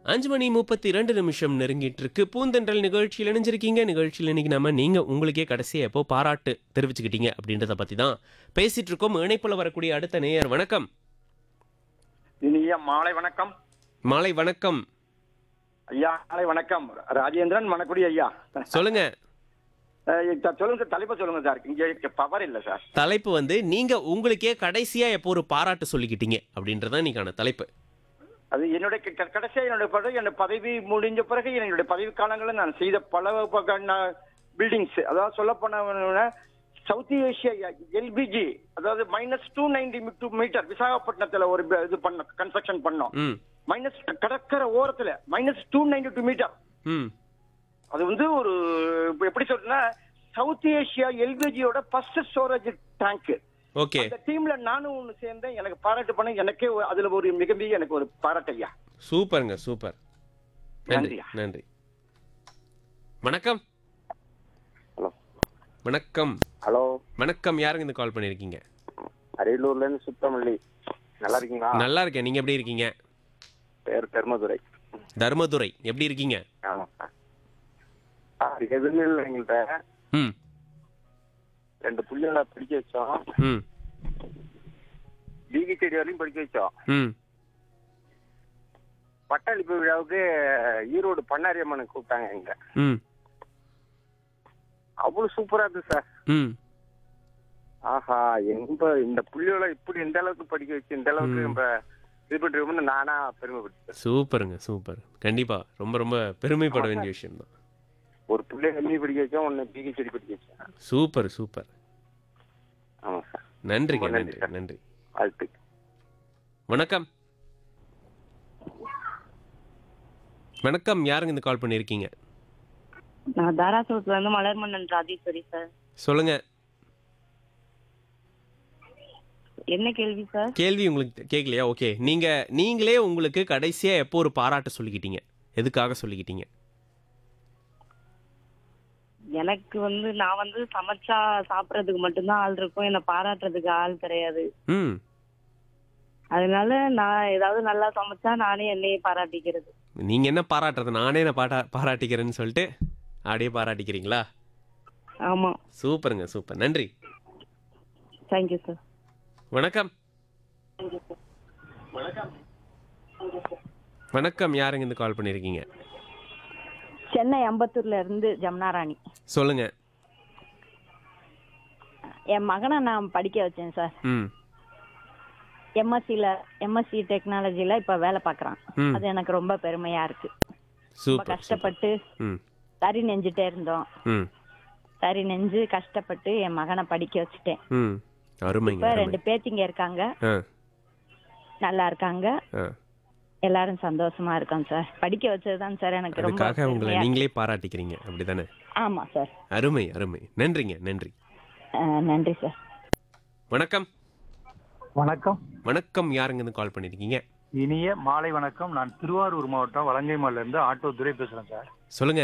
அஞ்சு மணி முப்பத்தி ரெண்டு நிமிஷம் நெருங்கிட்டு இருக்கு பூந்தென்றல் நிகழ்ச்சியில் இணைஞ்சிருக்கீங்க நிகழ்ச்சியில் இன்னைக்கு நம்ம நீங்க உங்களுக்கே கடைசியா எப்போ பாராட்டு தெரிவிச்சுக்கிட்டீங்க அப்படின்றத பத்தி தான் பேசிட்டு இருக்கோம் இணைப்புல வரக்கூடிய அடுத்த நேயர் வணக்கம் இனிய மாலை வணக்கம் மாலை வணக்கம் ஐயா மாலை வணக்கம் ராஜேந்திரன் மணக்குடி ஐயா சொல்லுங்க அஹ் இப்ப சொல்லுங்க சார் தலைப்பை சொல்லுங்க சார் இங்க பவர் இல்ல சார் தலைப்பு வந்து நீங்க உங்களுக்கே கடைசியா எப்போ ஒரு பாராட்டு சொல்லிக்கிட்டீங்க அப்படின்றதான் இன்னைக்கான தலைப்பு அது என்னுடைய க- க- கடைசியா என்னுடைய பதவி என்னுடைய பதவி முடிஞ்ச பிறகு என்னுடைய பதவி காலங்களில் நான் செய்த பல பில்டிங்ஸ் அதாவது சொல்ல போன சவுத் ஏசியா எல்பிஜி அதாவது minus two ninety two meter விசாகப்பட்டினத்துல ஒரு ப- இது பண்ண கன்ஸ்ட்ரக்ஷன் பண்ணோம் ம் மைனஸ் கடற்கரை ஓரத்துல minus two ninety two meter ம் அது வந்து ஒரு இப்ப எப்படி சொல்றேன்னா சவுத் ஏசியா எல்பிஜியோட ஃபர்ஸ்ட் ஸ்டோரேஜ் டேங்க் ஓகே அந்த டீம்ல நானும் ஒண்ணு சேர்ந்தேன் எனக்கு பாராட்டு பண்ண எனக்கே ஒரு- அதுல ஒரு மிகப்பெரிய எனக்கு ஒரு பாராட்டு ஐயா சூப்பருங்க சூப்பர் நன்றி நன்றியா. நன்றி வணக்கம் ஹலோ வணக்கம் ஹலோ வணக்கம் யாருங்க இந்த கால் பண்ணிருக்கீங்க அரியலூர்ல இருந்து சுத்தமல்லி நல்லா இருக்கீங்களா நல்லா இருக்கேன் நீங்க எப்படி இருக்கீங்க பேர் பெருமதுரை தர்மதுரை எப்படி இருக்கீங்க ஆமா சார் எதுவுமே இல்லை எங்கள்கிட்ட ம் ரெண்டு புள்ளைகளை படிக்க வச்சோம் ம் பிகி செடி வரையும் படிக்க வச்சோம் ம் பட்டாளிப்பு விழாவுக்கு ஈரோடு பண்ணாரி அம்மனுக்கு கூப்பிட்டாங்க எங்க ம் அவ்வளவு சூப்பரா இருந்துச்சு சார் ம் ஆஹா எங்க இந்த புள்ளியோட இப்படி இந்த அளவுக்கு படிக்க வச்சு இந்த அளவுக்கு ம். நம்ம இது பண்ணிருக்கோம்னு நானா பெருமைப்பட்டேன் சூப்பருங்க சூப்பர் கண்டிப்பா ரொம்ப ரொம்ப பெருமைப்பட வேண்டிய விஷயம் தான் ஒரு புள்ளைய எம்மி படிக்க வச்சோம் ஒன்னு பிகி செடி படிக்க வச்சேன் சூப்பர் சூப்பர் ஆமா சார் நன்றிங்க ரொம்ப நன்றி நன்றி சார். நன்றி வாழ்த்து வணக்கம் வணக்கம் யாருங்க இந்த கால் பண்ணிருக்கீங்க நான் தாராசுரத்துல இருந்து மலர்மன்னன் ராஜேஸ்வரி சார் சொல்லுங்க என்ன கேள்வி சார் கேள்வி உங்களுக்கு கேட்கலையா ஓகே நீங்க நீங்களே உங்களுக்கு கடைசியா எப்போ ஒரு பாராட்டு சொல்லிக்கிட்டீங்க எதுக்காக சொல்லிக்கிட்டீங்க எனக்கு வந்து நான் வந்து சமைச்சா சாப்பிடறதுக்கு மட்டும்தான் ஆள் இருக்கும் என்ன பாராட்டுறதுக்கு ஆள் கிடையாது ம் அதனால நான் ஏதாவது நல்லா சமைச்சா நானே என்னையே பாராட்டிக்கிறது நீங்க என்ன பாராட்டுறது நானே நான் பாட்டா பாராட்டிக்கிறேன்னு சொல்லிட்டு அப்படியே பாராட்டிக்கிறீங்களா ஆமா சூப்பருங்க சூப்பர் நன்றி தேங்க்யூ சார் வணக்கம் வணக்கம் யாருங்க இந்த கால் பண்ணிருக்கீங்க சென்னை அம்பத்தூர்ல இருந்து ஜமுனாராணி சொல்லுங்க என் மகனை நான் படிக்க வச்சேன் சார் ம் எம்எஸ்சியில் எம்எஸ்சி டெக்னாலஜியில் இப்போ வேலை பார்க்குறான் ம் அது எனக்கு ரொம்ப பெருமையா இருக்கு ரொம்ப சூப்பர் சூப்பர். கஷ்டப்பட்டு ம் தறி நெஞ்சிட்டே இருந்தோம் ம் தறி நெஞ்சு கஷ்டப்பட்டு என் மகனை படிக்க வச்சுட்டேன் ம் அருமைங்க இப்போ அருமை ரெண்டு பேத்திங்க இருக்காங்க ஆ நல்லா இருக்காங்க ஆ எல்லாரும் சந்தோஷமா இருக்கோம் சார் படிக்க வச்சது தான் சார் எனக்கு ரொம்ப அதுக்காக உங்களை பெருமையா- நீங்களே பாராட்டிக்கிறீங்க அப்படிதானே ஆமா சார் அருமை அருமை நன்றிங்க நன்றி அஹ், நன்றி சார் வணக்கம் வணக்கம் வணக்கம் யாருங்க இருந்து கால் பண்ணிருக்கீங்க இனிய மாலை வணக்கம் நான் திருவாரூர் மாவட்டம் வலங்கைமால இருந்து ஆட்டோ துரை பேசுறேன் சார் சொல்லுங்க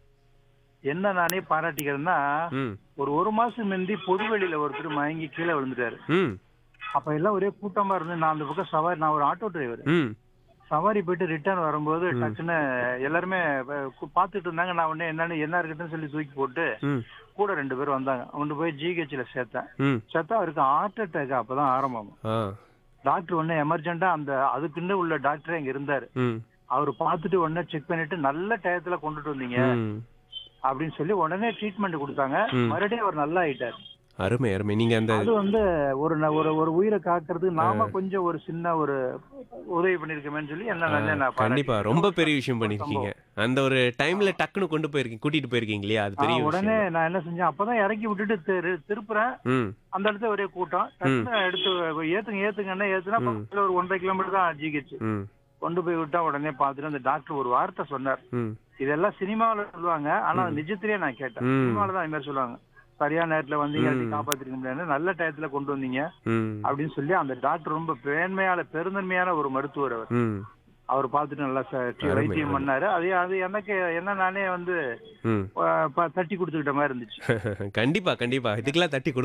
என்ன நானே பாராட்டிக்கிறேன்னா ம் ஒரு ஒரு மாசம் முந்தி பொதுவெளியில ஒருத்தர் மயங்கி கீழே விழுந்துட்டாரு ம் அப்ப எல்லாம் ஒரே கூட்டமா இருந்து நான் அந்த பக்கம் சவாரி நான் ஒரு ஆட்டோ டிரைவர் ம் சவாரி போயிட்டு ரிட்டர்ன் வரும்போது டக்குன்னு எல்லாருமே ப- பார்த்துட்டு இருந்தாங்க நான் உடனே என்னன்னு என்ன இருக்குன்னு சொல்லி தூக்கி போட்டு ம் கூட ரெண்டு பேர் வந்தாங்க கொண்டு போய் ஜிஹெச்ல சேர்த்தேன் ம் சேர்த்தா அவருக்கு ஹார்ட் அட்டாக் அப்பதான் ஆரம்பம் ஆ டாக்டர் உடனே எமர்ஜென்ட்டா அந்த அதுக்குன்னு உள்ள டாக்டரே இங்க இருந்தாரு ம் அவர் பார்த்துட்டு உடனே செக் பண்ணிட்டு நல்ல டயத்துல கொண்டுட்டு வந்தீங்க ம் அப்படின்னு சொல்லி உடனே ட்ரீட்மெண்ட் கொடுத்தாங்க ம். மறுபடியும் அவர் நல்லா ஆயிட்டார் அருமை அருமை நீங்க அந்த அது வந்து ஒரு ந- ஒரு ஒரு உயிரை காக்கிறது நாம கொஞ்சம் ஒரு சின்ன ஒரு உதவி பண்ணிருக்கோமேன்னு சொல்லி என்ன நல்லா நான் கண்டிப்பா பாராட்டிக்கிறேன். ரொம்ப பெரிய விஷயம் பண்ணிருக்கீங்க அந்த ஒரு டைம்ல டக்குன்னு கொண்டு போயிருக்கீங்க கூட்டிட்டு போயிருக்கீங்க இல்லையா அது ஆ, பெரிய உடனே விஷயம் நான் என்ன செஞ்சேன் அப்பதான் இறக்கி விட்டுட்டு திரு- திருப்புறேன் ம் அந்த இடத்துல ஒரே கூட்டம் டக்குன்னு எடுத்து ஏத்துங்க ஏத்துங்கன்னா ஏத்துனா ம். பக்கத்துல ஒரு ஒன்றரை கிலோமீட்டர் தான் ஜிஹெச் ம் கொண்டு போய் விட்டா உடனே பார்த்துட்டு அந்த டாக்டர் ஒரு வார்த்தை சொன்னார் ம் இதெல்லாம் சினிமாவுல சொல்லுவாங்க ஆனா நிஜத்திலேயே நான் கேட்டேன் ம். சினிமாவில தான் அது மாதிரி சொல்லுவாங்க சரியான நேரத்துல வந்தீங்க ம். காப்பாத்திருக்க முடியாது நல்ல டயத்துல கொண்டு வந்தீங்க ம் அப்படின்னு சொல்லி அந்த டாக்டர் ரொம்ப பேன்மையான பெருந்தன்மையான ஒரு மருத்துவர் அவர் ம் அவர் பார்த்துட்டு நல்லா ச- அருமை, வைத்தியம் அருமை. பண்ணாரு அது அது எனக்கு என்ன நானே வந்து ம் அஹ், ப- தட்டி கொடுத்துக்கிட்ட மாதிரி இருந்துச்சு கண்டிப்பா கண்டிப்பா இதுக்கெல்லாம் தட்டி கொடு